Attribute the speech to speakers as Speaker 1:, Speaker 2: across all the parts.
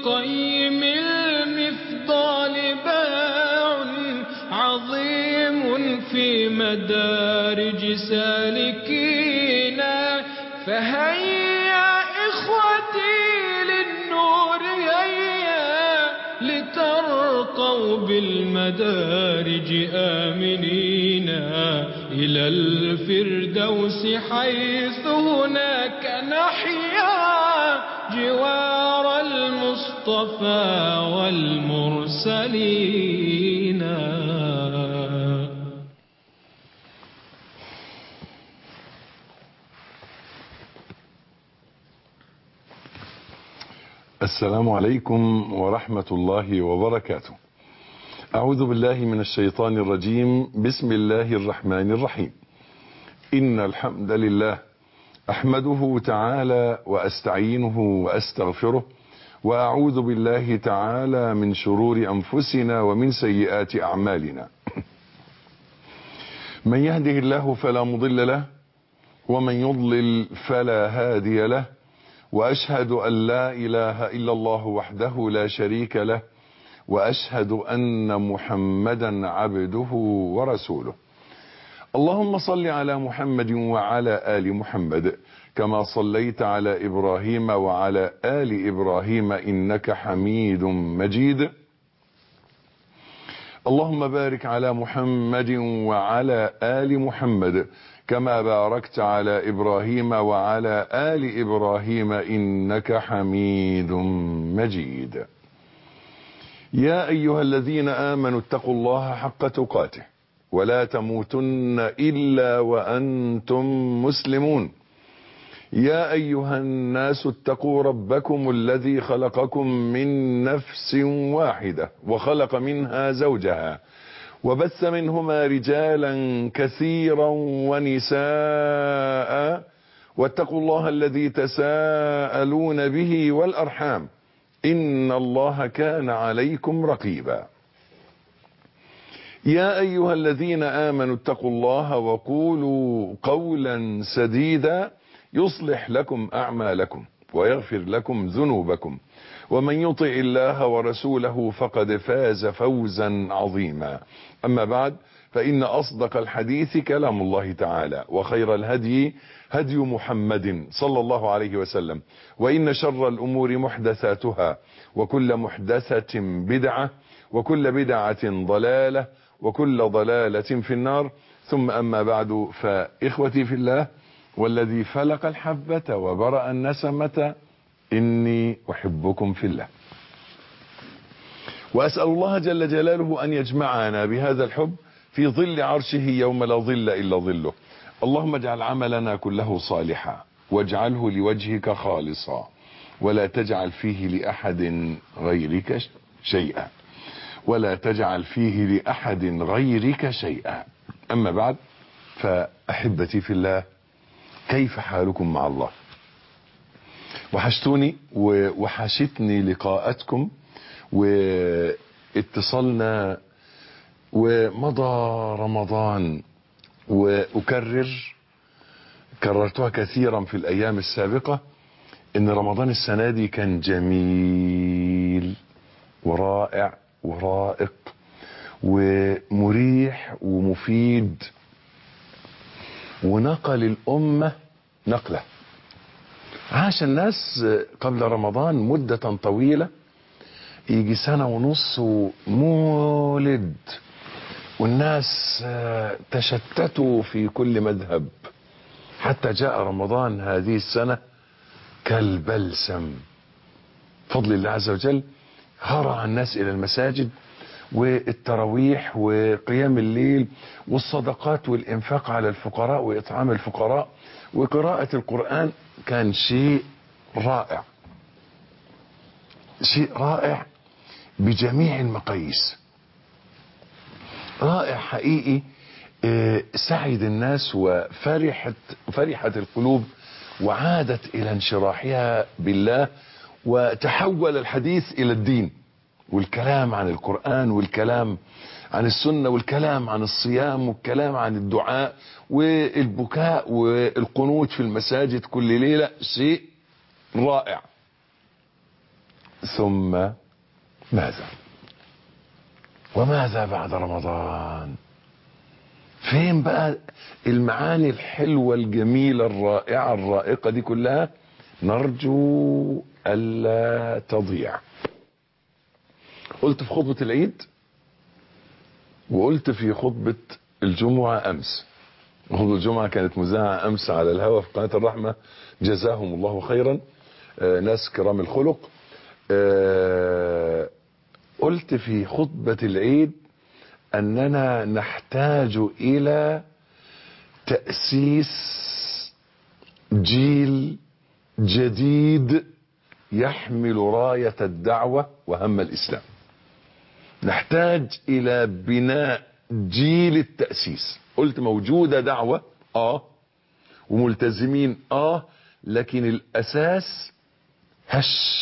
Speaker 1: كالطيم المفضال باع عظيم في مدارج سالكينا فهيا إخوتي للنور هيا لترقوا بالمدارج آمنين إلى الفردوس حيث هناك نحيا جوار المصطفى والمرسلين
Speaker 2: السلام عليكم ورحمة الله وبركاته أعوذ بالله من الشيطان الرجيم بسم الله الرحمن الرحيم إن الحمد لله أحمده تعالى وأستعينه وأستغفره وأعوذ بالله تعالى من شرور أنفسنا ومن سيئات أعمالنا من يهده الله فلا مضل له ومن يضلل فلا هادي له وأشهد أن لا إله إلا الله وحده لا شريك له وأشهد أن محمدا عبده ورسوله اللهم صل على محمد وعلى آل محمد كما صليت على إبراهيم وعلى آل إبراهيم إنك حميد مجيد اللهم بارك على محمد وعلى آل محمد كما باركت على إبراهيم وعلى آل إبراهيم إنك حميد مجيد يا أيها الذين آمنوا اتقوا الله حق تقاته ولا تموتن إلا وأنتم مسلمون يا أيها الناس اتقوا ربكم الذي خلقكم من نفس واحدة وخلق منها زوجها وبث منهما رجالا كثيرا ونساء واتقوا الله الذي تساءلون به والأرحام إن الله كان عليكم رقيبا يا أيها الذين آمنوا اتقوا الله وقولوا قولا سديدا يصلح لكم أعمالكم ويغفر لكم ذنوبكم ومن يطع الله ورسوله فقد فاز فوزا عظيما أما بعد فإن أصدق الحديث كلام الله تعالى وخير الهدي هدي محمد صلى الله عليه وسلم وإن شر الأمور محدثاتها وكل محدثة بدعة وكل بدعة ضلالة وكل ضلالة في النار ثم أما بعد فإخوتي في الله والذي فلق الحبة وبرأ النسمة إني أحبكم في الله وأسأل الله جل جلاله أن يجمعنا بهذا الحب في ظل عرشه يوم لا ظل إلا ظله اللهم اجعل عملنا كله صالحا واجعله لوجهك خالصا ولا تجعل فيه لأحد غيرك شيئا ولا تجعل فيه لأحد غيرك شيئا أما بعد فأحبتي في الله كيف حالكم مع الله وحشتوني ووحشتني لقاءاتكم واتصلنا ومضى رمضان وأكرر كررتها كثيرا في الأيام السابقة إن رمضان السنة دي كان جميل ورائع ورائق ومريح ومفيد ونقل الأمة نقلة عاش الناس قبل رمضان مدة طويلة يجي سنة ونص مولد والناس تشتتوا في كل مذهب حتى جاء رمضان هذه السنة كالبلسم فضل الله عز وجل هرع الناس إلى المساجد والتراويح وقيام الليل والصدقات والإنفاق على الفقراء وإطعام الفقراء وقراءة القرآن كان شيء رائع شيء رائع بجميع المقاييس رائع حقيقي سعد الناس وفرحت فرحت القلوب وعادت إلى انشراحها بالله وتحول الحديث إلى الدين والكلام عن القرآن والكلام عن السنة والكلام عن الصيام والكلام عن الدعاء والبكاء والقنوت في المساجد كل ليلة شيء رائع ثم ماذا وماذا بعد رمضان فين بقى المعاني الحلوة الجميلة الرائعة الرائقة دي كلها نرجو ألا تضيع قلت في خطبة العيد وقلت في خطبة الجمعة أمس خطبة الجمعة كانت مذاعة أمس على الهواء في قناة الرحمة جزاهم الله خيرا آه ناس كرام الخلق آه قلت في خطبة العيد أننا نحتاج إلى تأسيس جيل جديد يحمل راية الدعوة وهم الإسلام نحتاج إلى بناء جيل التأسيس قلت موجودة دعوة آه وملتزمين آه لكن الأساس هش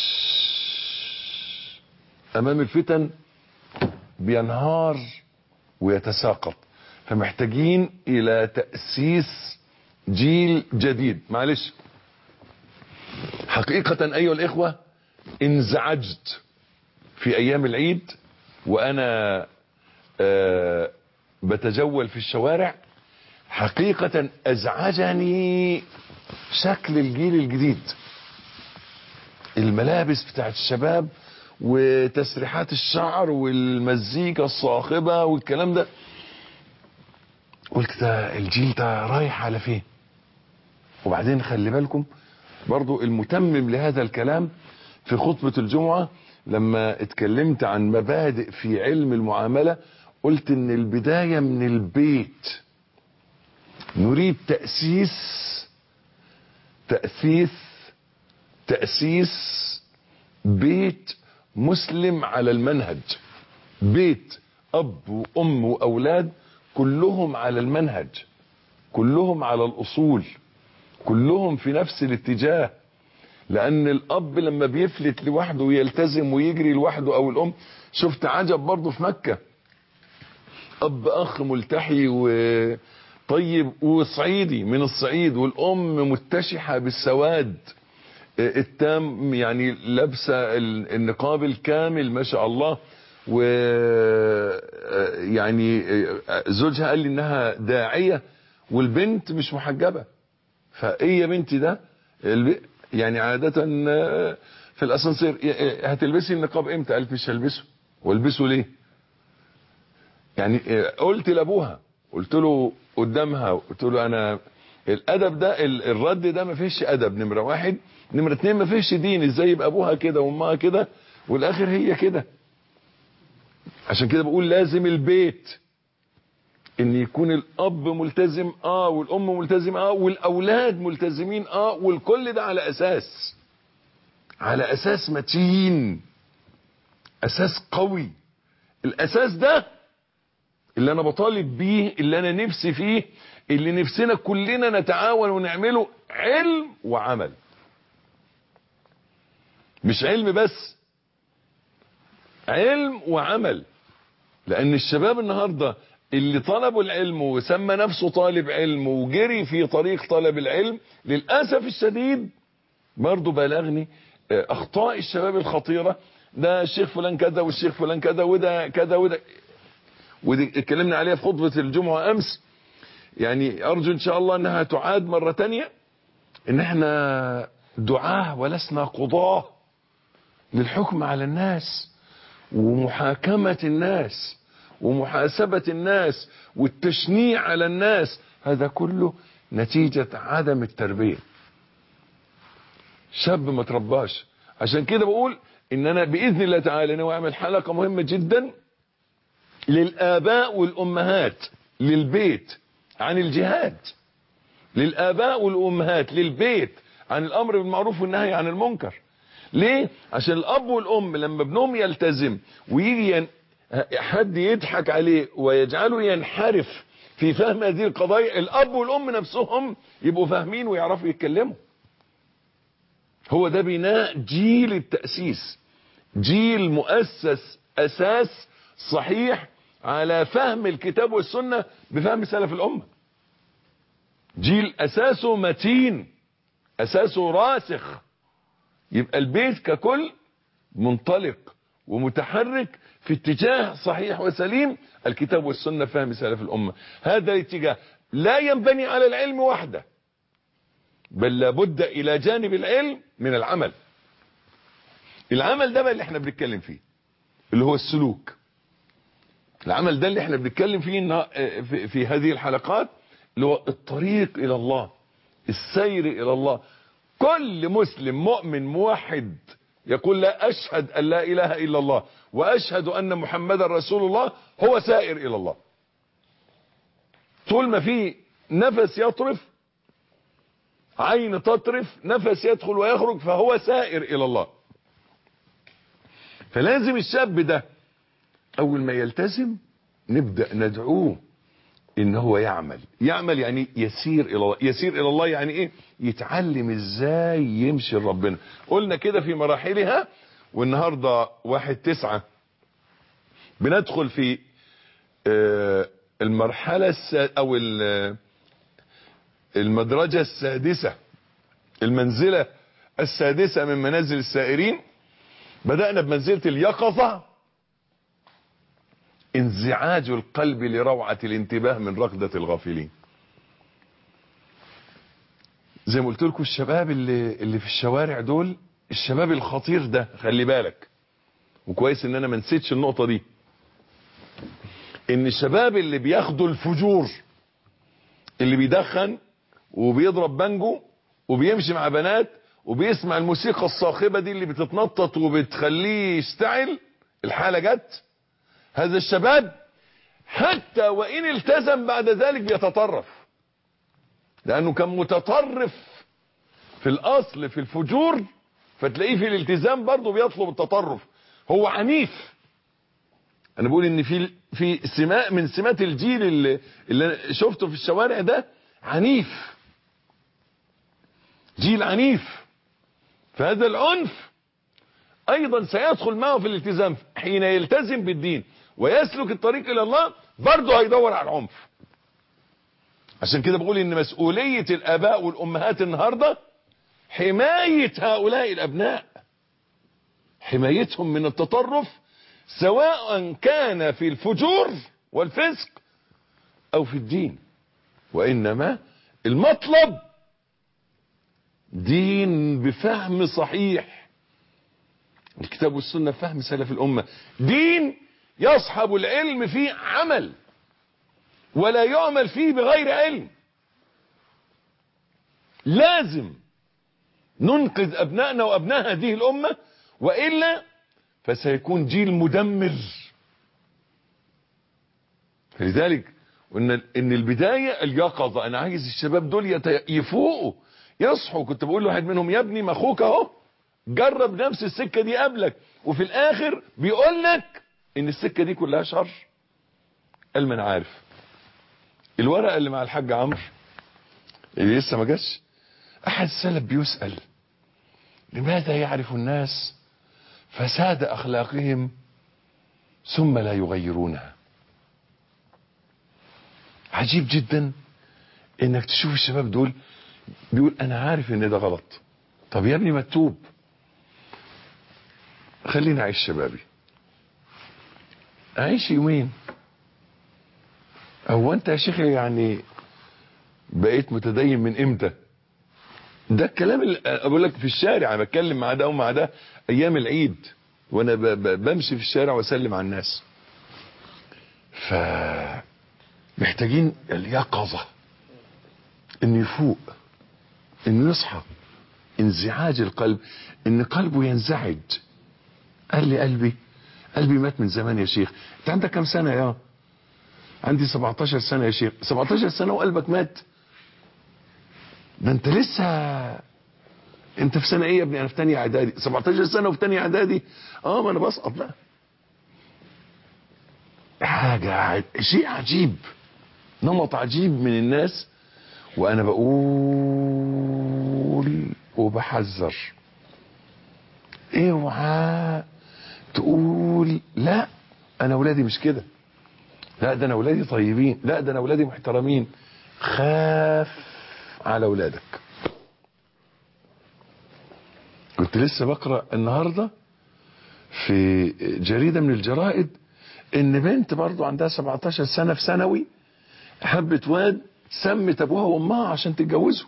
Speaker 2: أمام الفتن بينهار ويتساقط فمحتاجين الى تأسيس جيل جديد معلش حقيقة ايها الاخوة انزعجت في ايام العيد وانا آه بتجول في الشوارع حقيقة ازعجني شكل الجيل الجديد الملابس بتاعت الشباب وتسريحات الشعر والمزيكا الصاخبة والكلام ده قلت ده الجيل ده رايح على فين وبعدين خلي بالكم برضو المتمم لهذا الكلام في خطبة الجمعة لما اتكلمت عن مبادئ في علم المعاملة قلت ان البداية من البيت نريد تأسيس تأثيث تأسيس بيت مسلم على المنهج بيت اب وام واولاد كلهم على المنهج كلهم على الاصول كلهم في نفس الاتجاه لان الاب لما بيفلت لوحده ويلتزم ويجري لوحده او الام شفت عجب برضه في مكة اب اخ ملتحي وطيب وصعيدي من الصعيد والام متشحة بالسواد التام يعني لابسه النقاب الكامل ما شاء الله و يعني زوجها قال لي انها داعيه والبنت مش محجبه فايه يا بنتي ده يعني عاده في الاسانسير هتلبسي النقاب امتى قالت مش هلبسه والبسه ليه يعني قلت لابوها قلت له قدامها قلت له انا الادب ده الرد ده ما فيش ادب نمره واحد نمره اتنين ما فيش دين ازاي يبقى ابوها كده وامها كده والاخر هي كده عشان كده بقول لازم البيت ان يكون الاب ملتزم اه والام ملتزم اه والاولاد ملتزمين اه والكل ده على اساس على اساس متين اساس قوي الاساس ده اللي انا بطالب بيه اللي انا نفسي فيه اللي نفسنا كلنا نتعاون ونعمله علم وعمل مش علم بس علم وعمل لان الشباب النهاردة اللي طلبوا العلم وسمى نفسه طالب علم وجري في طريق طلب العلم للأسف الشديد برضو بلغني اخطاء الشباب الخطيرة ده الشيخ فلان كذا والشيخ فلان كذا وده كذا وده ودي اتكلمنا عليها في خطبة الجمعة امس يعني ارجو ان شاء الله انها تعاد مرة تانية ان احنا دعاه ولسنا قضاه للحكم على الناس ومحاكمة الناس ومحاسبة الناس والتشنيع على الناس هذا كله نتيجة عدم التربية شاب ما ترباش عشان كده بقول ان انا باذن الله تعالى انا اعمل حلقة مهمة جدا للاباء والامهات للبيت عن الجهاد للاباء والامهات للبيت عن الامر بالمعروف والنهي عن المنكر ليه عشان الاب والام لما ابنهم يلتزم ويجي ين... حد يضحك عليه ويجعله ينحرف في فهم هذه القضايا الاب والام نفسهم يبقوا فاهمين ويعرفوا يتكلموا هو ده بناء جيل التأسيس جيل مؤسس اساس صحيح على فهم الكتاب والسنة بفهم سلف الامة جيل اساسه متين اساسه راسخ يبقى البيت ككل منطلق ومتحرك في اتجاه صحيح وسليم الكتاب والسنة فهم سلف الأمة هذا الاتجاه لا ينبني على العلم وحده بل لابد إلى جانب العلم من العمل العمل ده بقى اللي احنا بنتكلم فيه اللي هو السلوك العمل ده اللي احنا بنتكلم فيه في, في هذه الحلقات اللي هو الطريق الى الله السير الى الله كل مسلم مؤمن موحد يقول لا اشهد ان لا اله الا الله واشهد ان محمدا رسول الله هو سائر الى الله طول ما في نفس يطرف عين تطرف نفس يدخل ويخرج فهو سائر الى الله فلازم الشاب ده اول ما يلتزم نبدأ ندعوه ان هو يعمل يعمل يعني يسير الى الله يسير الى الله يعني ايه يتعلم ازاي يمشي لربنا قلنا كده في مراحلها والنهاردة واحد تسعة بندخل في المرحلة او المدرجة السادسة المنزلة السادسة من منازل السائرين بدأنا بمنزلة اليقظة انزعاج القلب لروعة الانتباه من ركضة الغافلين زي ما قلت لكم الشباب اللي, اللي في الشوارع دول الشباب الخطير ده خلي بالك وكويس ان انا ما نسيتش النقطة دي ان الشباب اللي بياخدوا الفجور اللي بيدخن وبيضرب بانجو وبيمشي مع بنات وبيسمع الموسيقى الصاخبة دي اللي بتتنطط وبتخليه يشتعل الحالة جت هذا الشباب حتى وإن التزم بعد ذلك بيتطرف لأنه كان متطرف في الأصل في الفجور فتلاقيه في الالتزام برضه بيطلب التطرف هو عنيف أنا بقول إن في في سماء من سمات الجيل اللي, اللي شفته في الشوارع ده عنيف جيل عنيف فهذا العنف ايضا سيدخل معه في الالتزام حين يلتزم بالدين ويسلك الطريق الى الله برضه هيدور على العنف عشان كده بقول ان مسؤولية الاباء والامهات النهاردة حماية هؤلاء الابناء حمايتهم من التطرف سواء كان في الفجور والفسق او في الدين وانما المطلب دين بفهم صحيح الكتاب والسنة فهم سلف الأمة دين يصحب العلم فيه عمل ولا يعمل فيه بغير علم لازم ننقذ أبنائنا وأبناء هذه الأمة وإلا فسيكون جيل مدمر لذلك ان ان البدايه اليقظه انا عايز الشباب دول يفوقوا يصحوا كنت بقول لواحد منهم يا ابني ما اخوك اهو جرب نفس السكة دي قبلك وفي الاخر بيقول لك ان السكة دي كلها شر قال ما انا عارف الورقة اللي مع الحاج عمرو اللي لسه ما جاش احد السلف بيسأل لماذا يعرف الناس فساد اخلاقهم ثم لا يغيرونها عجيب جدا انك تشوف الشباب دول بيقول انا عارف ان ده غلط طب يا ابني ما تتوب خليني اعيش شبابي اعيش يومين هو انت يا شيخ يعني بقيت متدين من امتى ده الكلام اللي اقول لك في الشارع انا بتكلم مع ده ومع ده ايام العيد وانا بمشي في الشارع واسلم على الناس ف محتاجين اليقظة انه يفوق انه يصحى انزعاج القلب ان قلبه ينزعج قال لي قلبي قلبي مات من زمان يا شيخ انت عندك كم سنة يا عندي 17 سنة يا شيخ 17 سنة وقلبك مات ده انت لسه انت في سنة ايه يا ابني انا في تانية اعدادي 17 سنة وفي تانية اعدادي اه ما انا بسقط بقى حاجة عج... شيء عجيب نمط عجيب من الناس وانا بقول وبحذر اوعى تقول لا انا ولادي مش كده لا ده انا ولادي طيبين لا ده انا ولادي محترمين خاف على ولادك كنت لسه بقرا النهارده في جريدة من الجرائد ان بنت برضو عندها 17 سنة في ثانوي حبت واد سمت ابوها وامها عشان تتجوزوا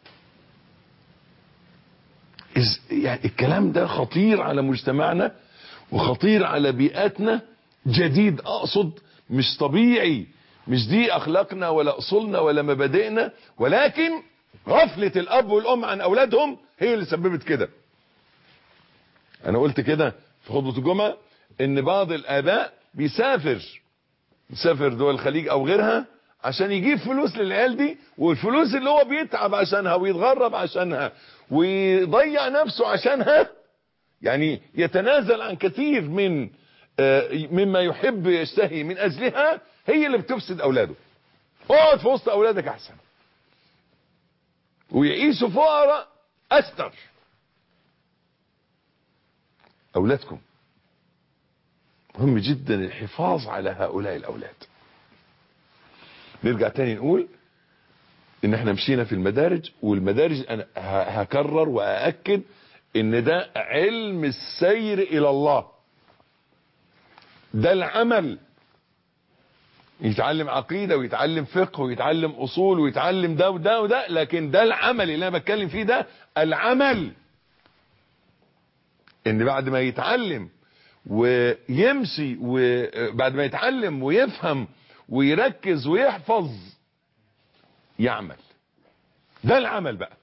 Speaker 2: إز يعني الكلام ده خطير على مجتمعنا وخطير على بيئاتنا جديد اقصد مش طبيعي مش دي اخلاقنا ولا اصولنا ولا مبادئنا ولكن غفلة الاب والام عن اولادهم هي اللي سببت كده انا قلت كده في خطبة الجمعة ان بعض الاباء بيسافر يسافر دول الخليج او غيرها عشان يجيب فلوس للعيال دي والفلوس اللي هو بيتعب عشانها ويتغرب عشانها ويضيع نفسه عشانها يعني يتنازل عن كثير من آه، مما يحب يشتهي من اجلها هي اللي بتفسد اولاده اقعد في وسط اولادك احسن ويعيشوا فقراء استر اولادكم مهم جدا الحفاظ على هؤلاء الاولاد نرجع تاني نقول ان احنا مشينا في المدارج والمدارج انا ه- هكرر وااكد ان ده علم السير الى الله ده العمل يتعلم عقيدة ويتعلم فقه ويتعلم اصول ويتعلم ده وده وده لكن ده العمل اللي انا بتكلم فيه ده العمل ان بعد ما يتعلم ويمشي وبعد ما يتعلم ويفهم ويركز ويحفظ يعمل ده العمل بقى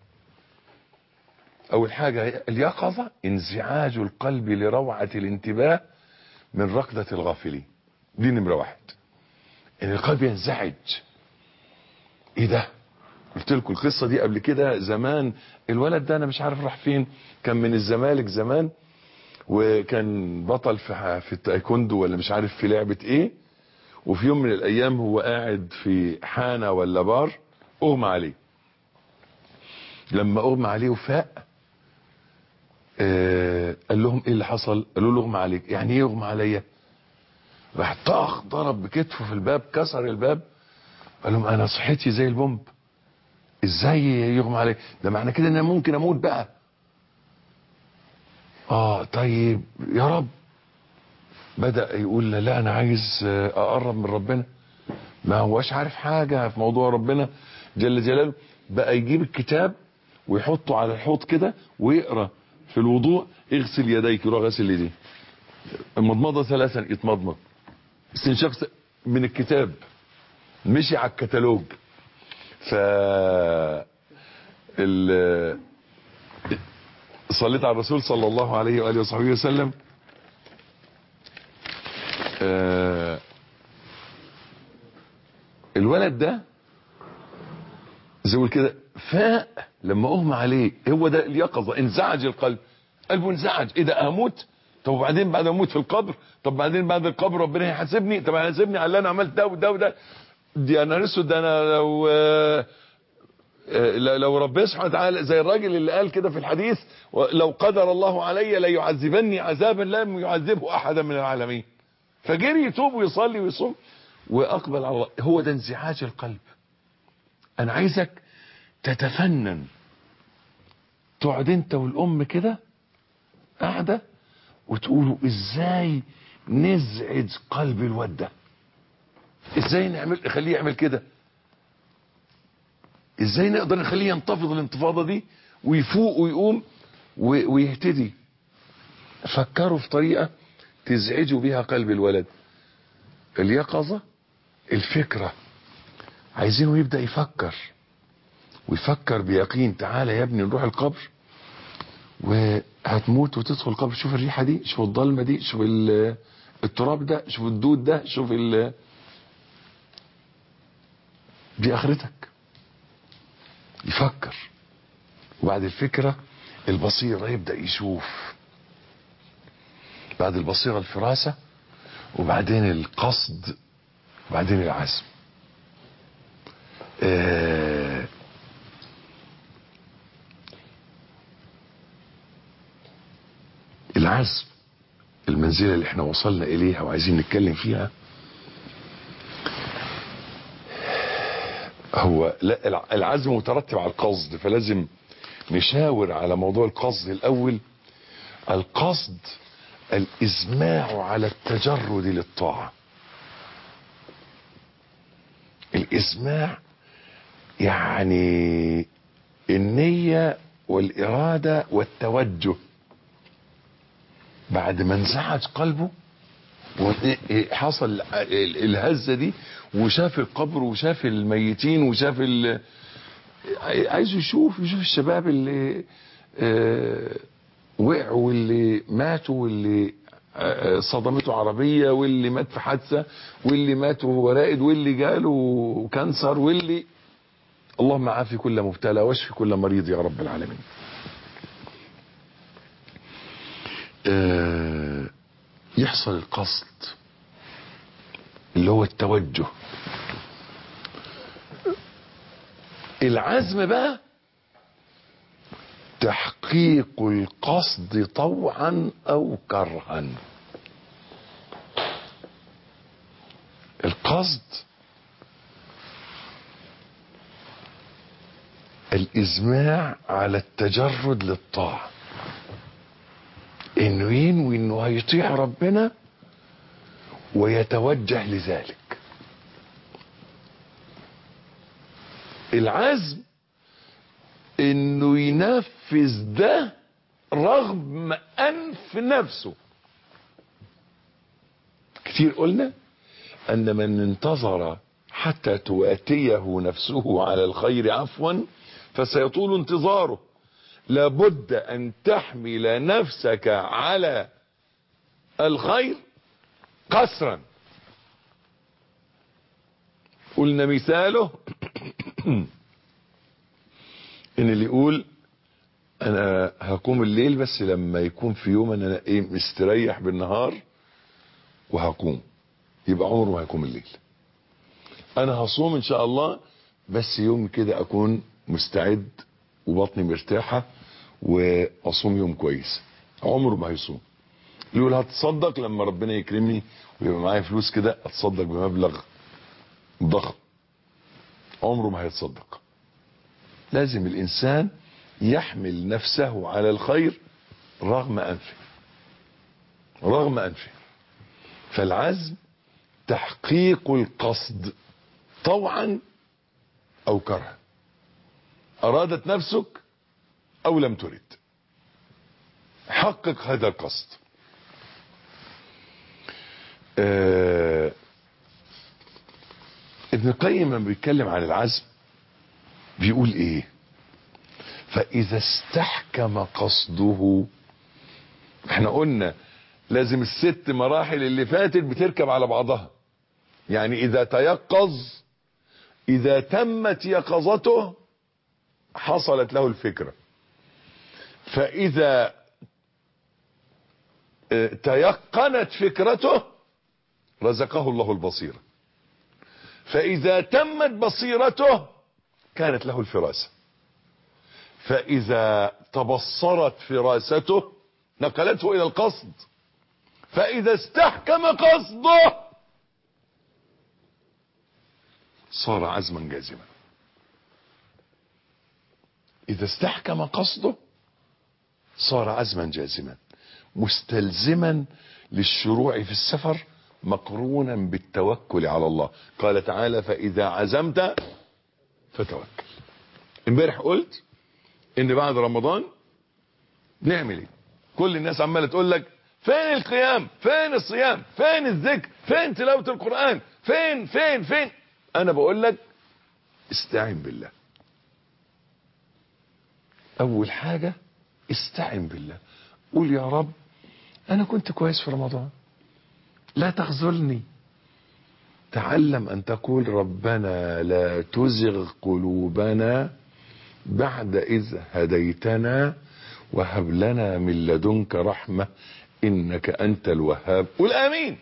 Speaker 2: اول حاجة اليقظة انزعاج القلب لروعة الانتباه من ركضة الغافلين دي نمرة واحد ان القلب ينزعج ايه ده قلت لكم القصة دي قبل كده زمان الولد ده انا مش عارف راح فين كان من الزمالك زمان وكان بطل في في التايكوندو ولا مش عارف في لعبة ايه وفي يوم من الايام هو قاعد في حانة ولا بار اغمى عليه لما اغمى عليه وفاق آه قال لهم ايه اللي حصل قالوا له اغمى عليك يعني ايه يغمى عليا راح طخ ضرب بكتفه في الباب كسر الباب قال لهم انا صحتي زي البومب ازاي يغمى عليك ده معنى كده ان انا ممكن اموت بقى اه طيب يا رب بدأ يقول لا انا عايز اقرب من ربنا ما هوش عارف حاجة في موضوع ربنا جل جلاله بقى يجيب الكتاب ويحطه على الحوض كده ويقرا في الوضوء اغسل يديك يروح غسل يديه المضمضة ثلاثا يتمضمض استنشاق س- من الكتاب مشي على الكتالوج ف ال... صليت على الرسول صلى الله عليه واله وصحبه وسلم آه، الولد ده زي ما كده فاق لما اغمى عليه هو ده اليقظه انزعج القلب قلبه انزعج ايه ده هموت طب وبعدين بعد ما اموت في القبر طب بعدين بعد القبر ربنا هيحاسبني طب هيحاسبني على اللي انا عملت ده وده وده دي انا اسود ده انا لو آه، آه، لو ربنا سبحانه وتعالى زي الراجل اللي قال كده في الحديث لو قدر الله علي ليعذبني عذابا لم يعذبه احدا من العالمين فجري يتوب ويصلي ويصوم واقبل على الله هو ده انزعاج القلب انا عايزك تتفنن تقعد انت والام كده قاعده وتقولوا ازاي نزعج قلب الواد ده ازاي نعمل نخليه يعمل كده ازاي نقدر نخليه ينتفض الانتفاضه دي ويفوق ويقوم و- ويهتدي فكروا في طريقه تزعجوا بيها قلب الولد اليقظه الفكره عايزينه يبدا يفكر ويفكر بيقين تعالى يا ابني نروح القبر وهتموت وتدخل القبر شوف الريحه دي شوف الضلمه دي شوف ال- التراب ده شوف الدود ده شوف ال دي اخرتك يفكر وبعد الفكره البصيره يبدا يشوف بعد البصيره الفراسه وبعدين القصد وبعدين العزم آه العزم المنزلة اللي احنا وصلنا اليها وعايزين نتكلم فيها هو لا الع- العزم مترتب على القصد فلازم نشاور على موضوع القصد الاول القصد الإزماع على التجرد للطاعة الإزماع يعني النية والإرادة والتوجه بعد ما انزعج قلبه حصل الهزة دي وشاف القبر وشاف الميتين وشاف ال... عايز يشوف يشوف الشباب اللي آه وقعوا واللي ماتوا واللي آه صدمته عربية واللي مات في حادثة واللي مات وهو رائد واللي جاله كانسر واللي اللهم عافي كل مبتلى واشفي كل مريض يا رب العالمين آه يحصل القصد اللي هو التوجه العزم بقى تحقيق القصد طوعا او كرها القصد الازماع على التجرد للطاعه انه ينوي انه هيطيع ربنا ويتوجه لذلك العزم انه ينفذ ده رغم انف نفسه كتير قلنا ان من انتظر حتى تواتيه نفسه على الخير عفوا فسيطول انتظاره لابد ان تحمل نفسك على الخير قسرا قلنا مثاله ان اللي يقول انا هقوم الليل بس لما يكون في يوم انا ايه مستريح بالنهار وهقوم يبقى عمره ما هيقوم الليل انا هصوم ان شاء الله بس يوم كده اكون مستعد وبطني مرتاحة واصوم يوم كويس عمره ما هيصوم يقول هتصدق لما ربنا يكرمني ويبقى معايا فلوس كده اتصدق بمبلغ ضخم عمره ما هيتصدق لازم الانسان يحمل نفسه على الخير رغم انفه رغم انفه فالعزم تحقيق القصد طوعا او كرها ارادت نفسك او لم ترد حقق هذا القصد آه ابن القيم لما بيتكلم عن العزم بيقول ايه فاذا استحكم قصده احنا قلنا لازم الست مراحل اللي فاتت بتركب على بعضها يعني اذا تيقظ اذا تمت يقظته حصلت له الفكرة فاذا تيقنت فكرته رزقه الله البصيرة فاذا تمت بصيرته كانت له الفراسة فاذا تبصرت فراسته نقلته الى القصد فاذا استحكم قصده صار عزما جازما اذا استحكم قصده صار عزما جازما مستلزما للشروع في السفر مقرونا بالتوكل على الله قال تعالى فاذا عزمت فتوكل امبارح قلت ان بعد رمضان نعمل ايه كل الناس عماله تقول لك فين القيام فين الصيام فين الذكر فين تلاوه القران فين فين فين انا بقول لك استعن بالله اول حاجه استعن بالله قول يا رب انا كنت كويس في رمضان لا تخذلني تعلم ان تقول ربنا لا تزغ قلوبنا بعد اذ هديتنا وهب لنا من لدنك رحمة انك انت الوهاب قول امين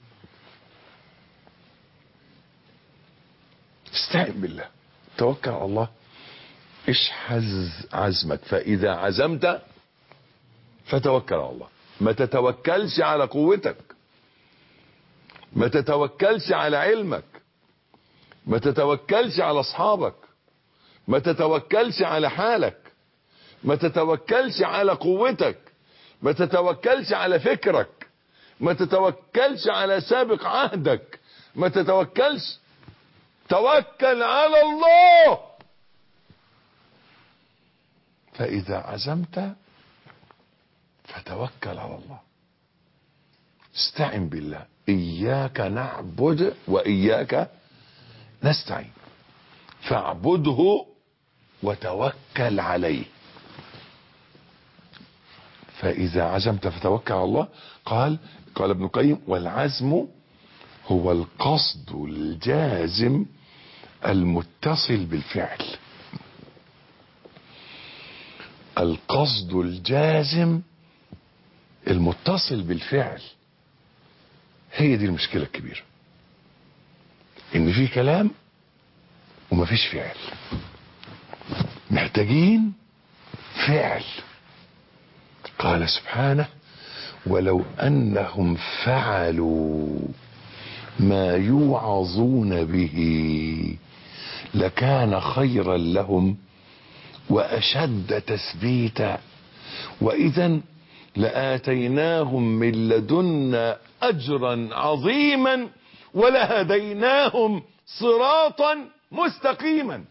Speaker 2: استعن بالله توكل على الله اشحذ عزمك فاذا عزمت فتوكل على الله ما تتوكلش على قوتك ما تتوكلش على علمك ما تتوكلش على اصحابك ما تتوكلش على حالك ما تتوكلش على قوتك ما تتوكلش على فكرك ما تتوكلش على سابق عهدك ما تتوكلش توكل على الله فإذا عزمت فتوكل على الله استعن بالله إياك نعبد وإياك نستعين فاعبده وتوكل عليه فإذا عزمت فتوكل على الله قال قال ابن القيم والعزم هو القصد الجازم المتصل بالفعل القصد الجازم المتصل بالفعل هي دي المشكلة الكبيرة ان في كلام ومفيش فعل محتاجين فعل قال سبحانه ولو انهم فعلوا ما يوعظون به لكان خيرا لهم واشد تثبيتا واذا لاتيناهم من لدنا اجرا عظيما ولهديناهم صراطا مستقيما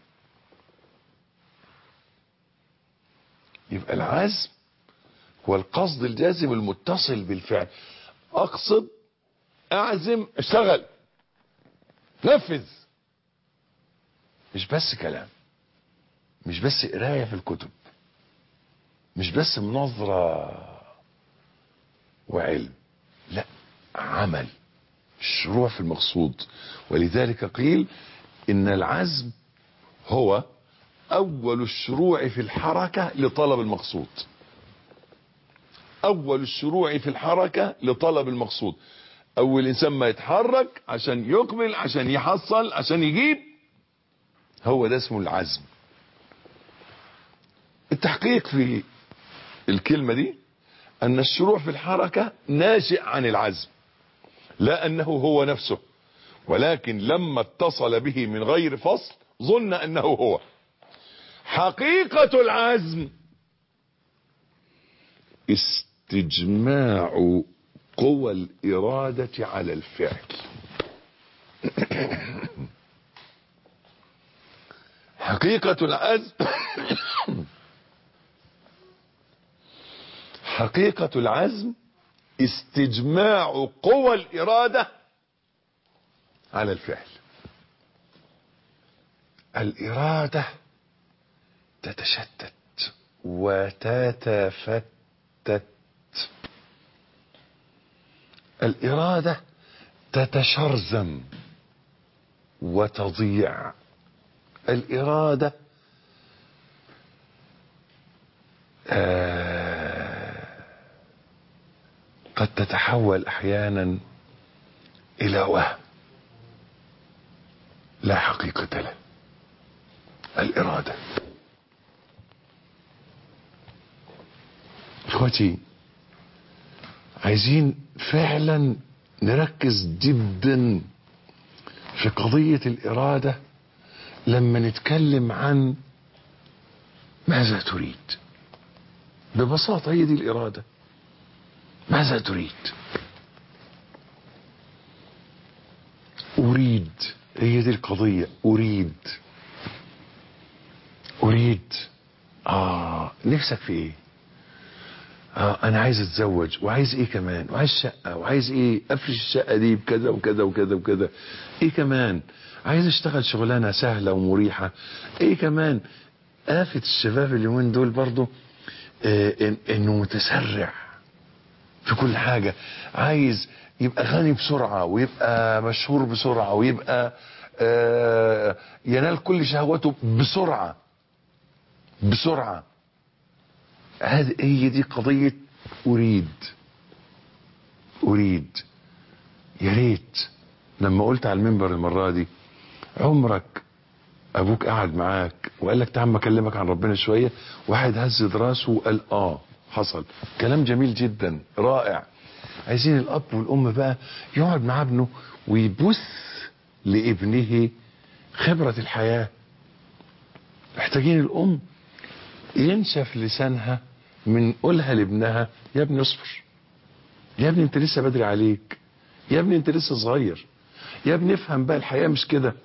Speaker 2: يبقى العزم هو القصد الجازم المتصل بالفعل اقصد اعزم اشتغل نفذ مش بس كلام مش بس قرايه في الكتب مش بس مناظره وعلم لا عمل الشروع في المقصود ولذلك قيل ان العزم هو اول الشروع في الحركه لطلب المقصود اول الشروع في الحركه لطلب المقصود اول انسان ما يتحرك عشان يقبل عشان يحصل عشان يجيب هو ده اسمه العزم التحقيق في الكلمه دي ان الشروع في الحركه ناشئ عن العزم لا انه هو نفسه ولكن لما اتصل به من غير فصل ظن انه هو حقيقه العزم استجماع قوى الإرادة على الفعل حقيقة العزم حقيقة العزم استجماع قوى الإرادة على الفعل الإرادة تتشتت وتتفتت الإرادة تتشرذم وتضيع الإرادة آه قد تتحول أحيانا إلى وهم لا حقيقة له الإرادة اخوتي عايزين فعلا نركز جدا في قضية الإرادة لما نتكلم عن ماذا تريد ببساطة هي دي الإرادة ماذا تريد أريد هي دي القضية أريد أريد آه نفسك في إيه آه انا عايز اتزوج وعايز ايه كمان وعايز شقه وعايز ايه افرش الشقه دي بكذا وكذا وكذا وكذا ايه كمان عايز اشتغل شغلانه سهله ومريحه ايه كمان آفة الشباب اليومين دول برضو آه إن انه متسرع في كل حاجه عايز يبقى غني بسرعه ويبقى مشهور بسرعه ويبقى آه ينال كل شهواته بسرعه بسرعه هذه هي دي قضية أريد أريد يا ريت لما قلت على المنبر المرة دي عمرك أبوك قعد معاك وقال لك تعال أكلمك عن ربنا شوية واحد هز راسه وقال آه حصل كلام جميل جدا رائع عايزين الأب والأم بقى يقعد مع ابنه ويبث لابنه خبرة الحياة محتاجين الأم ينشف لسانها من قولها لابنها يا ابني اصبر يا ابني انت لسه بدري عليك يا ابني انت لسه صغير يا ابني افهم بقى الحياة مش كده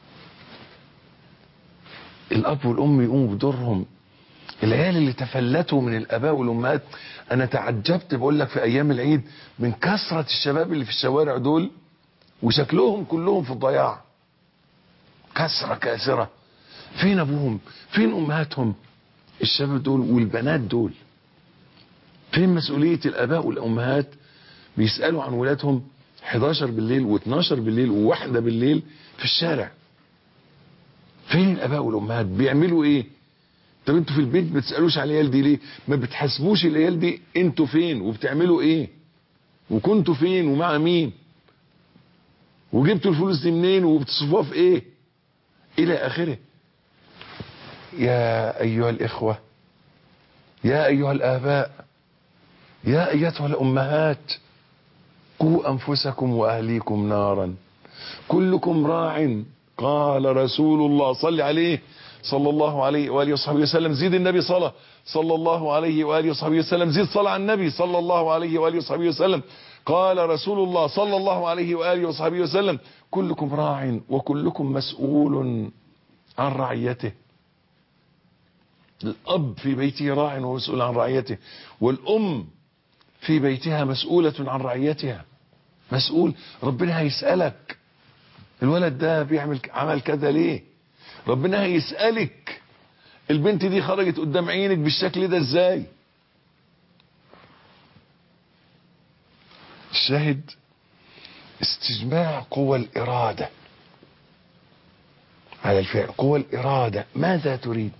Speaker 2: الاب والام يقوموا بدورهم العيال اللي تفلتوا من الاباء والامهات انا تعجبت بقول لك في ايام العيد من كثرة الشباب اللي في الشوارع دول وشكلهم كلهم في الضياع كثرة كاسرة فين ابوهم فين امهاتهم الشباب دول والبنات دول فين مسؤولية الاباء والامهات بيسألوا عن ولادهم 11 بالليل و12 بالليل وواحدة بالليل في الشارع فين الاباء والامهات بيعملوا ايه طب انتوا في البيت ما بتسالوش على العيال دي ليه ما بتحاسبوش العيال دي انتوا فين وبتعملوا ايه وكنتوا فين ومع مين وجبتوا الفلوس دي منين وبتصرفوها في ايه الى اخره يا ايها الاخوه يا ايها الاباء يا ايتها الامهات قوا انفسكم واهليكم نارا كلكم راع قال رسول الله صل عليه صلى الله عليه واله وصحبه وسلم زيد النبي صلاه صلى الله عليه واله وصحبه وسلم زيد صلاه على النبي صلى الله عليه واله وصحبه وسلم قال رسول الله صلى الله عليه واله وصحبه وسلم كلكم راع وكلكم مسؤول عن رعيته الاب في بيته راع ومسؤول عن رعيته والام في بيتها مسؤولة عن رعيتها مسؤول ربنا هيسألك الولد ده بيعمل عمل كذا ليه ربنا هيسألك البنت دي خرجت قدام عينك بالشكل ده ازاي الشاهد استجماع قوى الإرادة على الفعل قوى الإرادة ماذا تريد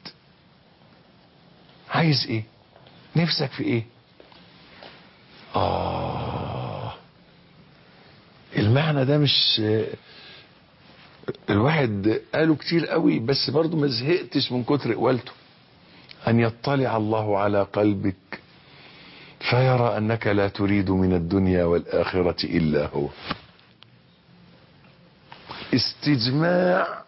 Speaker 2: عايز ايه نفسك في ايه آه المعنى ده مش الواحد قاله كتير قوي بس برضه ما زهقتش من كتر قوالته أن يطلع الله على قلبك فيرى أنك لا تريد من الدنيا والآخرة إلا هو استجماع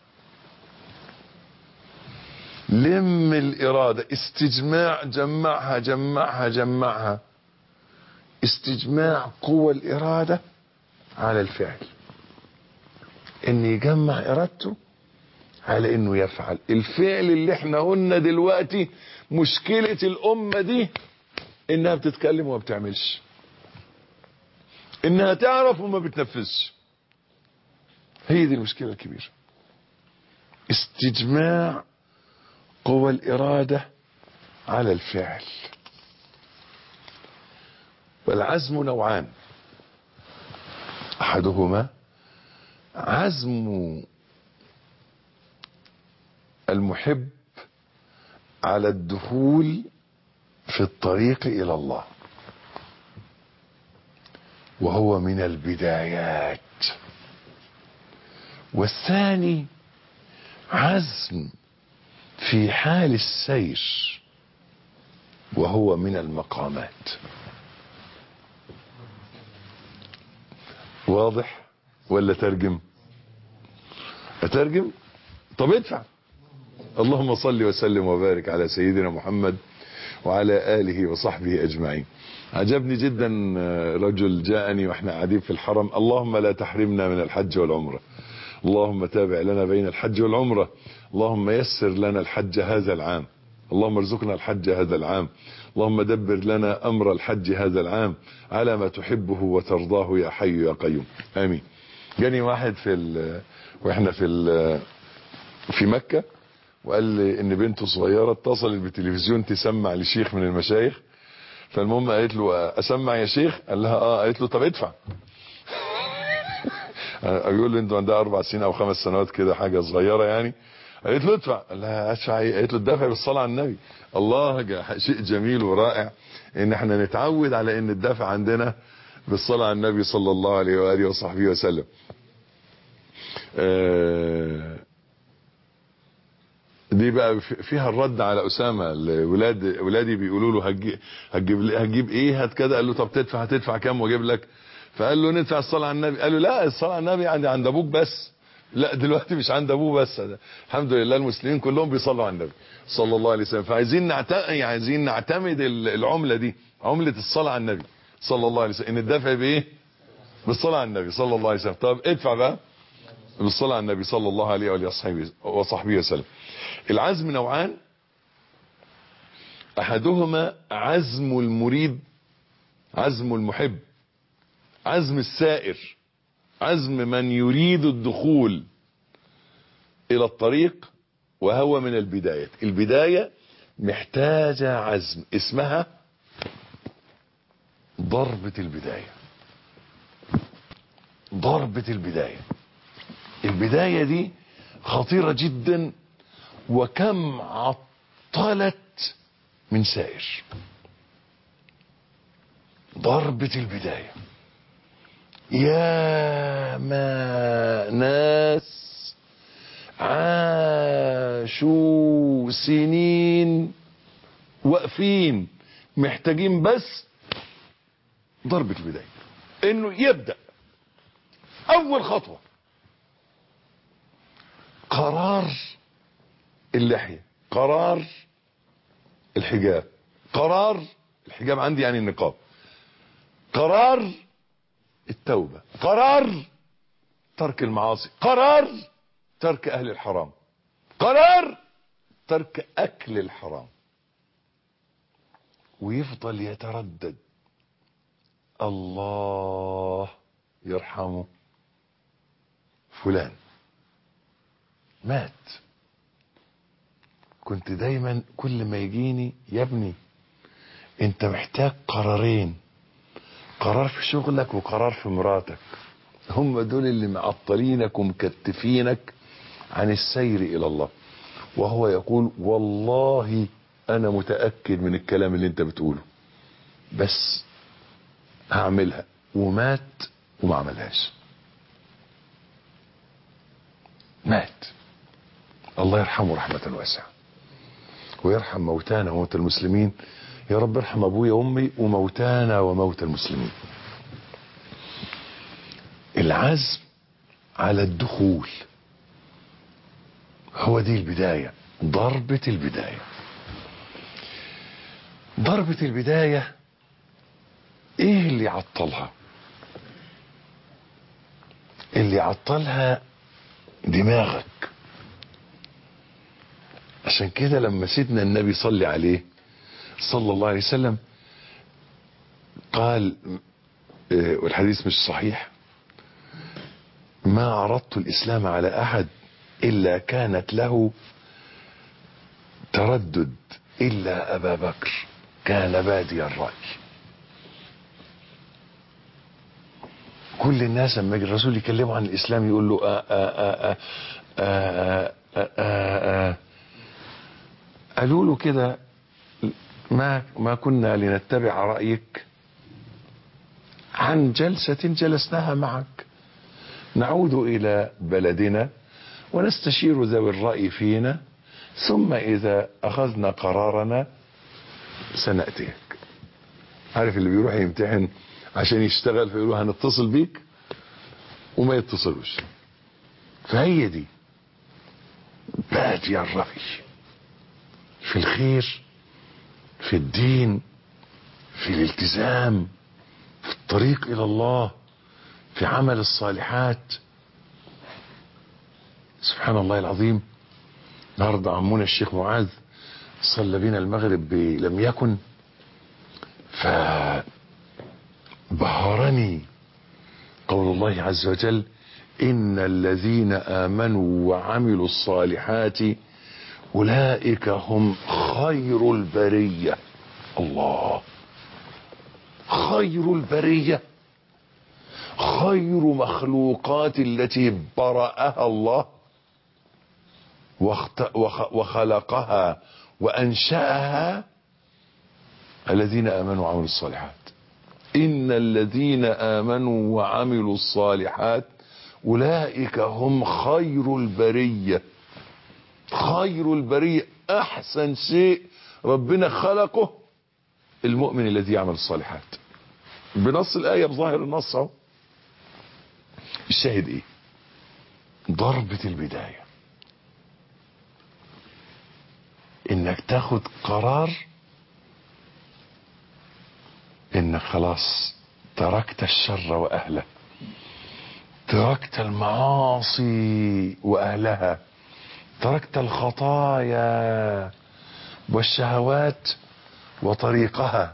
Speaker 2: لم الإرادة استجماع جمعها جمعها جمعها استجماع قوى الإرادة على الفعل ان يجمع ارادته على انه يفعل الفعل اللي احنا قلنا دلوقتي مشكلة الامة دي انها بتتكلم وما بتعملش انها تعرف وما بتنفذش هي دي المشكلة الكبيرة استجماع قوى الارادة على الفعل والعزم نوعان احدهما عزم المحب على الدخول في الطريق الى الله وهو من البدايات والثاني عزم في حال السير وهو من المقامات واضح ولا ترجم اترجم طب ادفع اللهم صل وسلم وبارك على سيدنا محمد وعلى اله وصحبه اجمعين عجبني جدا رجل جاءني واحنا قاعدين في الحرم اللهم لا تحرمنا من الحج والعمره اللهم تابع لنا بين الحج والعمره اللهم يسر لنا الحج هذا العام اللهم ارزقنا الحج هذا العام اللهم دبر لنا امر الحج هذا العام على ما تحبه وترضاه يا حي يا قيوم امين جاني واحد في ال... واحنا في ال... في مكة وقال لي ان بنته صغيرة اتصلت بالتلفزيون تسمع لشيخ من المشايخ فالمهم قالت له اسمع يا شيخ قال لها اه قالت له طب ادفع يقول له انتوا عندها اربع سنين او خمس سنوات كده حاجة صغيرة يعني قالت له ادفع قال لها ادفع ايه قالت له الدفع بالصلاة على النبي الله شيء جميل ورائع ان احنا نتعود على ان الدفع عندنا بالصلاة على النبي صلى الله عليه وآله وصحبه وسلم دي بقى فيها الرد على أسامة ولاد ولادي بيقولوا له هتجيب, هتجيب, هتجيب ايه هات كده قال له طب تدفع هتدفع كام واجيب لك فقال له ندفع الصلاة على النبي قال له لا الصلاة على النبي عند عند ابوك بس لا دلوقتي مش عند ابوه بس الحمد لله المسلمين كلهم بيصلوا على النبي صلى الله عليه وسلم فعايزين نعتمد عايزين نعتمد العملة دي عملة الصلاة على النبي صلى الله عليه وسلم ان الدفع بايه بالصلاة على النبي صلى الله عليه وسلم طب ادفع بقى بالصلاة على النبي صلى الله عليه وآله وصحبه وصحبه وسلم العزم نوعان احدهما عزم المريد عزم المحب عزم السائر عزم من يريد الدخول الى الطريق وهو من البداية البداية محتاجة عزم اسمها ضربة البداية ضربة البداية البداية دي خطيرة جدا وكم عطلت من سائر ضربة البداية يا ما ناس عاشوا سنين واقفين محتاجين بس ضربة البداية انه يبدأ اول خطوة قرار اللحية قرار الحجاب قرار الحجاب عندي يعني النقاب قرار التوبة قرار ترك المعاصي قرار ترك اهل الحرام قرار ترك اكل الحرام ويفضل يتردد الله يرحمه فلان مات كنت دايما كل ما يجيني يا ابني انت محتاج قرارين قرار في شغلك وقرار في مراتك هم دول اللي معطلينك ومكتفينك عن السير الى الله وهو يقول والله انا متأكد من الكلام اللي انت بتقوله بس هعملها ومات وما عملهاش مات الله يرحمه رحمة واسعة ويرحم موتانا وموتى المسلمين يا رب ارحم ابويا وامي وموتانا وموتى المسلمين العزم على الدخول هو دي البداية ضربة البداية ضربة البداية ايه اللي عطلها اللي عطلها دماغك عشان كده لما سيدنا النبي صلي عليه صلى الله عليه وسلم قال آه، والحديث مش صحيح ما عرضت الإسلام على أحد إلا كانت له تردد إلا أبا بكر كان بادي الرأي كل الناس لما يجي الرسول يكلمه عن الإسلام يقول له آآ آآ آآ آآ آآ قالوا له كده ما ما كنا لنتبع رأيك عن جلسة جلسناها معك نعود إلى بلدنا ونستشير ذوي الرأي فينا ثم إذا أخذنا قرارنا سنأتيك عارف اللي بيروح يمتحن عشان يشتغل فيقولوا هنتصل بيك وما يتصلوش فهي دي بادي الرأي في الخير في الدين في الالتزام في الطريق إلى الله في عمل الصالحات سبحان الله العظيم النهارده عمونا الشيخ معاذ صلى بنا المغرب ب- لم يكن فبهرني قول الله عز وجل إن الذين آمنوا وعملوا الصالحات أولئك هم خير البرية الله خير البرية خير مخلوقات التي برأها الله واخت- وخ- وخلقها وأنشأها الذين آمنوا وعملوا الصالحات إن الذين آمنوا وعملوا الصالحات أولئك هم خير البرية خير البرية أحسن شيء ربنا خلقه المؤمن الذي يعمل الصالحات بنص الآية بظاهر النص اهو الشاهد ايه ضربة البداية انك تاخد قرار انك خلاص تركت الشر واهله تركت المعاصي واهلها تركت الخطايا والشهوات وطريقها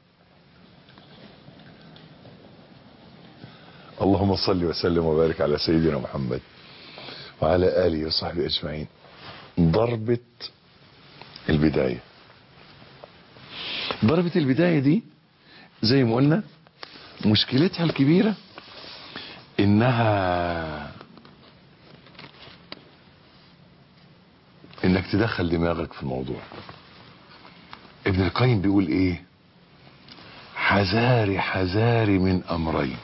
Speaker 2: اللهم صل وسلم وبارك على سيدنا محمد وعلى اله وصحبه اجمعين ضربة البداية ضربة البداية دي زي ما قلنا مشكلتها الكبيرة انها انك تدخل دماغك في الموضوع ابن القيم بيقول ايه حذاري حذاري من امرين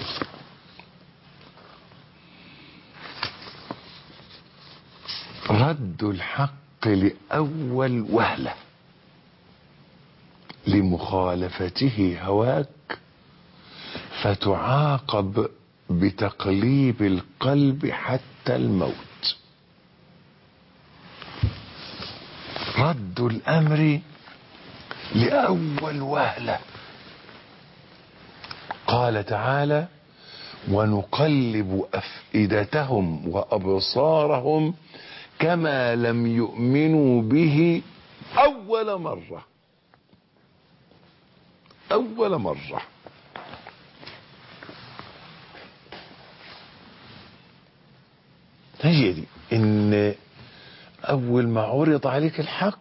Speaker 2: رد الحق لأول وهلة لمخالفته هواك فتعاقب بتقليب القلب حتى الموت رد الأمر لأول وهلة قال تعالى ونقلب أفئدتهم وأبصارهم كما لم يؤمنوا به أول مرة أول مرة هي دي إن أول ما عرض عليك الحق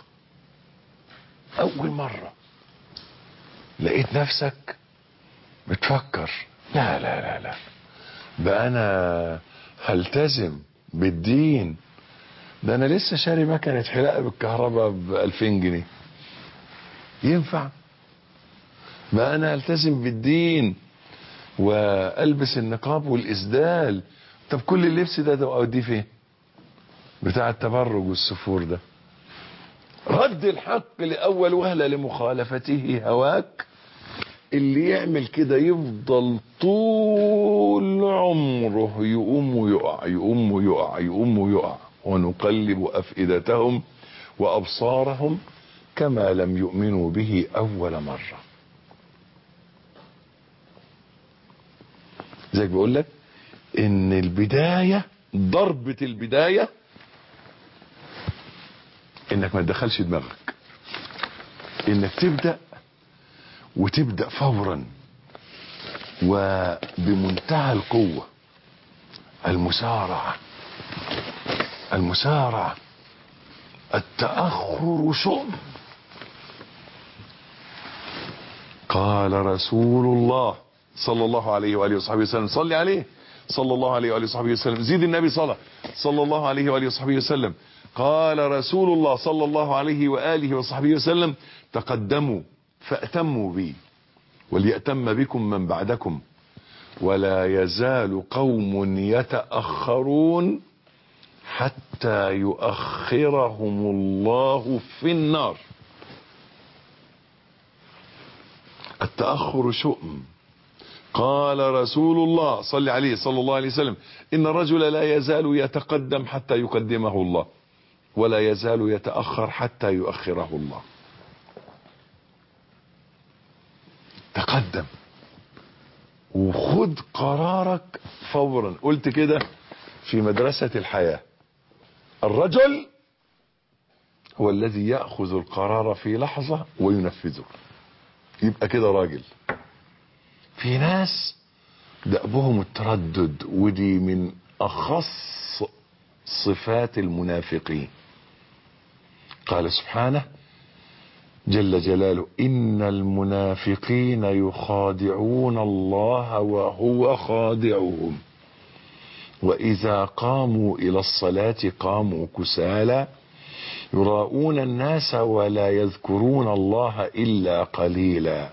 Speaker 2: أول مرة لقيت نفسك بتفكر لا لا لا لا ده أنا هلتزم بالدين ده انا لسه شاري مكنه حلاقه بالكهرباء ب 2000 جنيه ينفع ما انا التزم بالدين والبس النقاب والاسدال طب كل اللبس ده ده اوديه فين بتاع التبرج والسفور ده رد الحق لاول وهله لمخالفته هواك اللي يعمل كده يفضل طول عمره يقوم ويقع يقوم ويقع يقوم ويقع ونقلب أفئدتهم وأبصارهم كما لم يؤمنوا به أول مرة زيك بقول لك إن البداية ضربة البداية إنك ما تدخلش دماغك إنك تبدأ وتبدأ فورا وبمنتهى القوة المسارعة المسارعة التأخر شؤم قال رسول الله صلى الله عليه وآله وصحبه وسلم صلي عليه صلى الله عليه وآله وصحبه وسلم زيد النبي صلى صلى الله عليه وآله وصحبه وسلم قال رسول الله صلى الله عليه وآله وصحبه وسلم تقدموا فأتموا بي وليأتم بكم من بعدكم ولا يزال قوم يتأخرون حتى يؤخرهم الله في النار التأخر شؤم قال رسول الله صل عليه صلى الله عليه وسلم إن الرجل لا يزال يتقدم حتى يقدمه الله ولا يزال يتأخر حتى يؤخره الله تقدم وخد قرارك فورا قلت كده في مدرسة الحياة الرجل هو الذي يأخذ القرار في لحظة وينفذه يبقى كده راجل في ناس دأبهم التردد ودي من أخص صفات المنافقين قال سبحانه جل جلاله إن المنافقين يخادعون الله وهو خادعهم وإذا قاموا إلى الصلاة قاموا كسالى يراؤون الناس ولا يذكرون الله إلا قليلا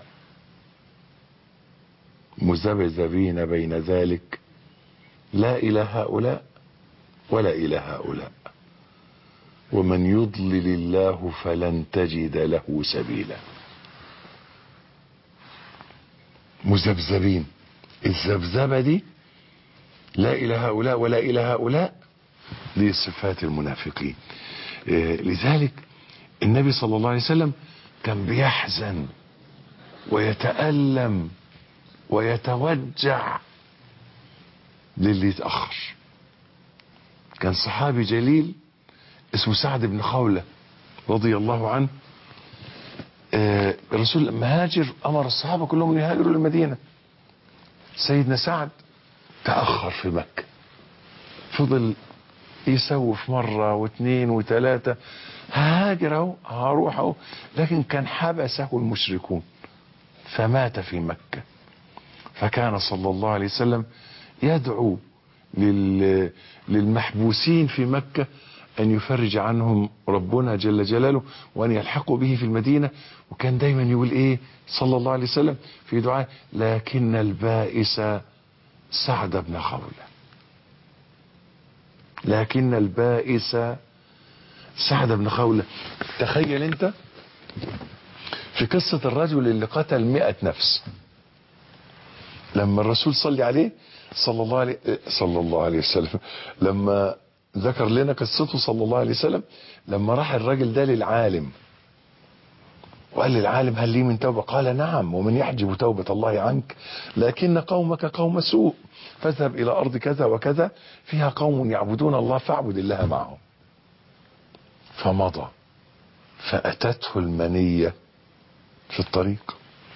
Speaker 2: مذبذبين بين ذلك لا إلى هؤلاء ولا إلى هؤلاء ومن يضلل الله فلن تجد له سبيلا مذبذبين الذبذبه دي لا الى هؤلاء ولا الى هؤلاء دي صفات المنافقين إيه لذلك النبي صلى الله عليه وسلم كان بيحزن ويتألم ويتوجع للي يتأخر كان صحابي جليل اسمه سعد بن خولة رضي الله عنه آه الرسول لما هاجر أمر الصحابة كلهم أن يهاجروا للمدينة سيدنا سعد تأخر في مكة فضل يسوف مرة واثنين وثلاثة هاجر اهو هروح اهو لكن كان حبسه المشركون فمات في مكة فكان صلى الله عليه وسلم يدعو لل للمحبوسين في مكة أن يفرج عنهم ربنا جل جلاله وأن يلحقوا به في المدينة وكان دايما يقول إيه صلى الله عليه وسلم في دعاء لكن البائس سعد بن خولة لكن البائس سعد بن خولة تخيل انت في قصة الرجل اللي قتل مئة نفس لما الرسول صلي عليه صلى الله عليه صلى الله عليه وسلم لما ذكر لنا قصته صلى الله عليه وسلم لما راح الراجل ده للعالم وقال للعالم هل لي من توبة قال نعم ومن يحجب توبة الله عنك لكن قومك قوم سوء فاذهب إلى أرض كذا وكذا فيها قوم يعبدون الله فاعبد الله معهم فمضى فأتته المنية في الطريق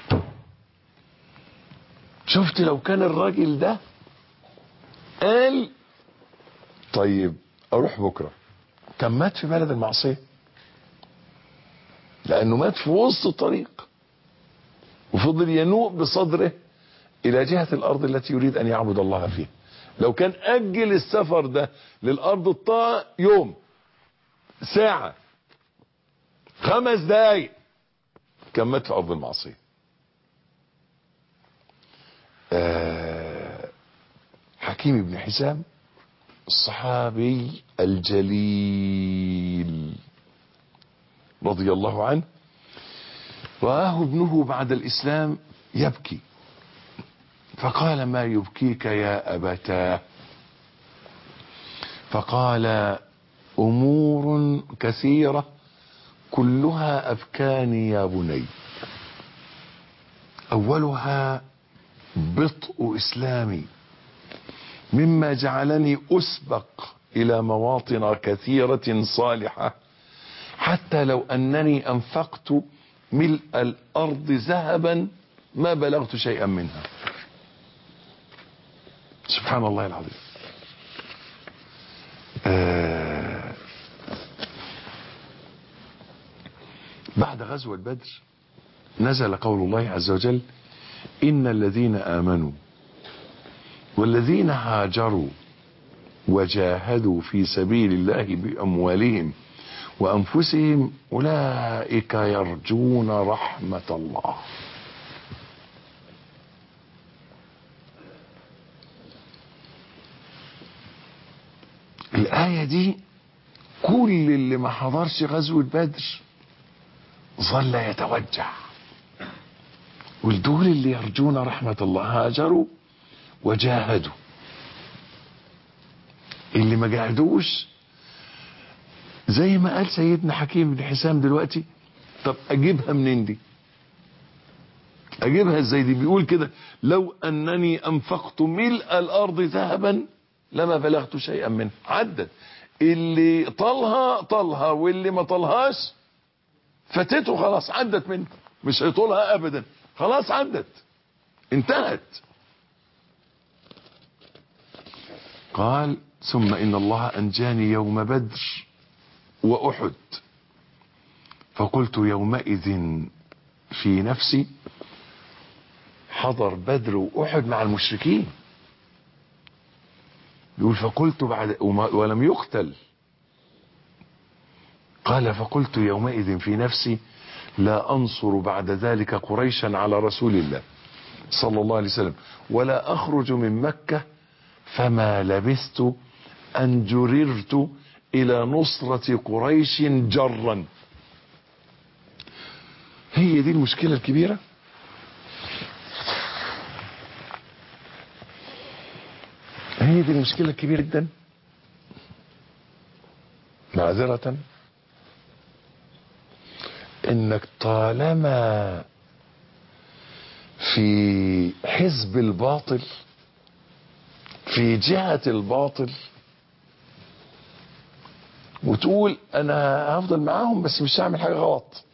Speaker 2: شفت لو كان الراجل ده قال طيب اروح بكرة كان مات في بلد المعصية لانه مات في وسط الطريق وفضل ينوء بصدره الى جهة الارض التي يريد ان يعبد الله فيها لو كان اجل السفر ده للارض الطاعة يوم ساعة خمس دقايق كان مات في ارض المعصية آه حكيم بن حزام الصحابي الجليل رضي الله عنه رآه ابنه بعد الإسلام يبكي فقال ما يبكيك يا أبتاه فقال أمور كثيرة كلها أبكاني يا بني أولها بطء إسلامي مما جعلني أسبق إلى مواطن كثيرة صالحة حتى لو أنني أنفقت ملء الأرض ذهبا ما بلغت شيئا منها سبحان الله العظيم آه بعد غزوة بدر نزل قول الله عز وجل إن الذين آمنوا والذين هاجروا وجاهدوا في سبيل الله بأموالهم وأنفسهم أولئك يرجون رحمة الله الآية دي كل اللي ما حضرش غزوة بدر ظل يتوجع والدول اللي يرجون رحمة الله هاجروا وجاهدوا اللي ما جاهدوش زي ما قال سيدنا حكيم بن حسام دلوقتي طب اجيبها منين دي اجيبها ازاي دي بيقول كده لو انني انفقت ملء الارض ذهبا لما بلغت شيئا منه عدت اللي طالها طالها واللي ما طالهاش فاتته خلاص عدت منه مش هيطولها ابدا خلاص عدت انتهت قال ثم ان الله انجاني يوم بدر واحد فقلت يومئذ في نفسي حضر بدر واحد مع المشركين يقول فقلت بعد ولم يقتل قال فقلت يومئذ في نفسي لا انصر بعد ذلك قريشا على رسول الله صلى الله عليه وسلم ولا اخرج من مكه فما لبثت ان جررت الى نصرة قريش جرا هي دي المشكلة الكبيرة هي دي المشكلة الكبيرة جدا معذرة انك طالما في حزب الباطل في جهة الباطل وتقول انا هفضل معاهم بس مش هعمل حاجة غلط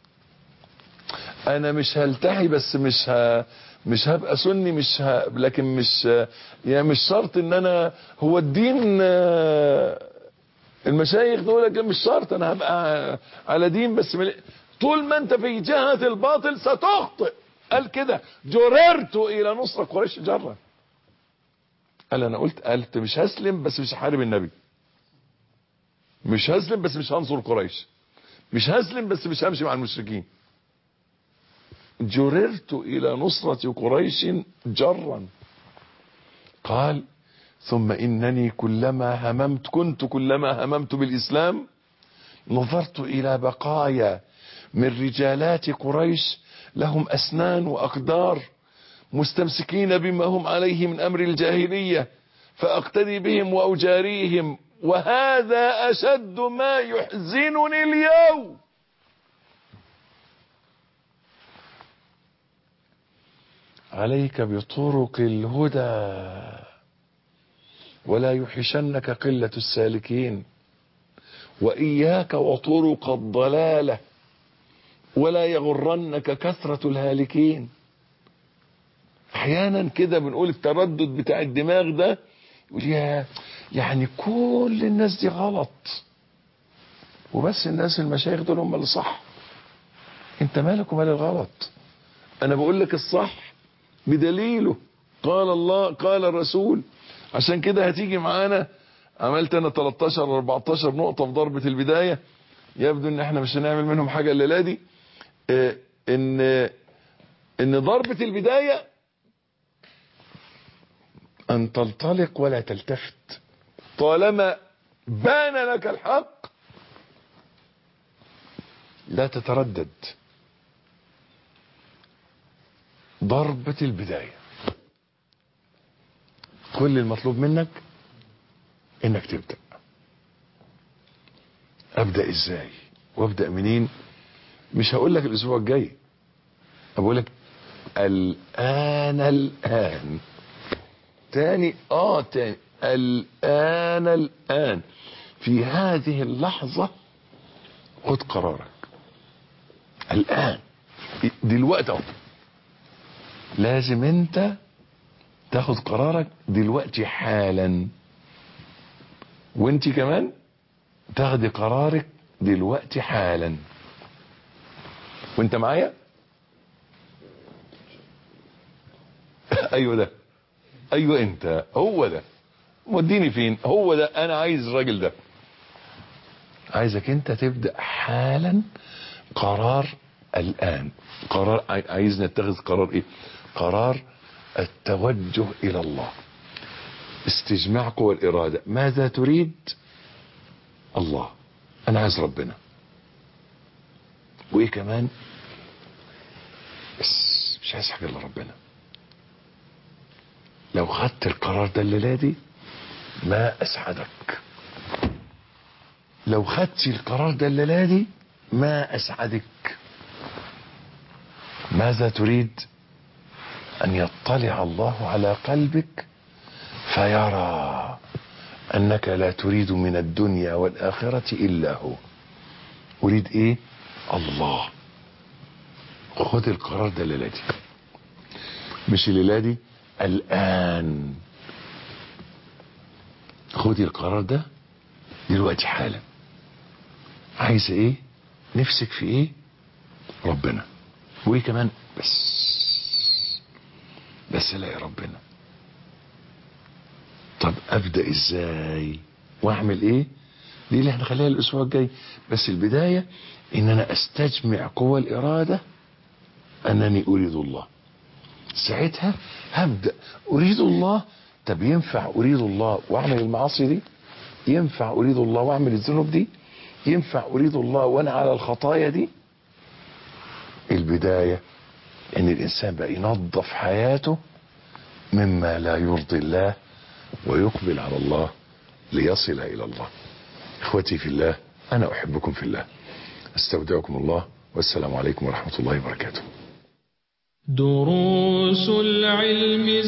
Speaker 2: انا مش هلتحي بس مش ه... مش هبقى سني مش ه... لكن مش يعني مش شرط ان انا هو الدين آه، المشايخ دول لك مش شرط انا هبقى على دين بس مل... طول ما انت في جهة الباطل ستخطئ قال كده جررت الى نصرة قريش جرا قال انا قلت قلت مش هسلم بس مش هحارب النبي مش هسلم بس مش هنصر قريش مش هسلم بس مش همشي مع المشركين جررت الى نصرة قريش جرا قال ثم انني كلما هممت كنت كلما هممت بالاسلام نظرت الى بقايا من رجالات قريش لهم اسنان واقدار مستمسكين بما هم عليه من امر الجاهلية فاقتدي بهم واجاريهم وهذا اشد ما يحزنني اليوم عليك بطرق الهدى ولا يحشنك قلة السالكين وإياك وطرق الضلالة ولا يغرنك كثرة الهالكين احيانا كده بنقول التردد بتاع الدماغ ده يقول يا يعني كل الناس دي غلط وبس الناس المشايخ دول هم اللي صح انت مالك ومال الغلط انا بقول لك الصح بدليله قال الله قال الرسول عشان كده هتيجي معانا عملت انا 13 14 نقطة في ضربة البداية يبدو ان احنا مش هنعمل منهم حاجة الليلة دي اه ان ان ضربة البداية ان تنطلق ولا تلتفت طالما بان لك الحق لا تتردد ضربة البداية كل المطلوب منك انك تبدأ ابدأ ازاي وابدأ منين مش هقول لك الاسبوع الجاي بقول لك الان الان تاني اه تاني الان الان في هذه اللحظة خد قرارك الان دلوقتي اهو لازم انت تاخد قرارك دلوقتي حالا وانت كمان تاخدي قرارك دلوقتي حالا وانت معايا ايوه ده ايوه انت هو ده موديني فين هو ده انا عايز الراجل ده عايزك انت تبدأ حالا قرار الان قرار عايز نتخذ قرار ايه قرار التوجه الى الله استجماع قوى الارادة ماذا تريد الله انا عايز ربنا وايه كمان بس مش عايز حاجة الا ربنا لو خدت القرار ده الليلة دي ما اسعدك لو خدت القرار ده الليلة دي ما اسعدك ماذا تريد ان يطلع الله على قلبك فيرى انك لا تريد من الدنيا والاخرة الا هو اريد ايه الله خد القرار ده الليلة دي مش الليلة دي الان خدي القرار ده دلوقتي حالا عايزه ايه نفسك في ايه ربنا وايه كمان بس بس الاقي ربنا طب ابدا ازاي واعمل ايه دي اللي احنا خليها الاسبوع الجاي بس البدايه ان انا استجمع قوى الاراده انني اريد الله ساعتها هبدا اريد الله طب ينفع اريد الله واعمل المعاصي دي ينفع اريد الله واعمل الذنوب دي ينفع اريد الله وانا على الخطايا دي البداية ان الانسان بقى ينظف حياته مما لا يرضي الله ويقبل على الله ليصل الى الله اخوتي في الله انا احبكم في الله استودعكم الله والسلام عليكم ورحمة الله وبركاته
Speaker 1: دروس العلم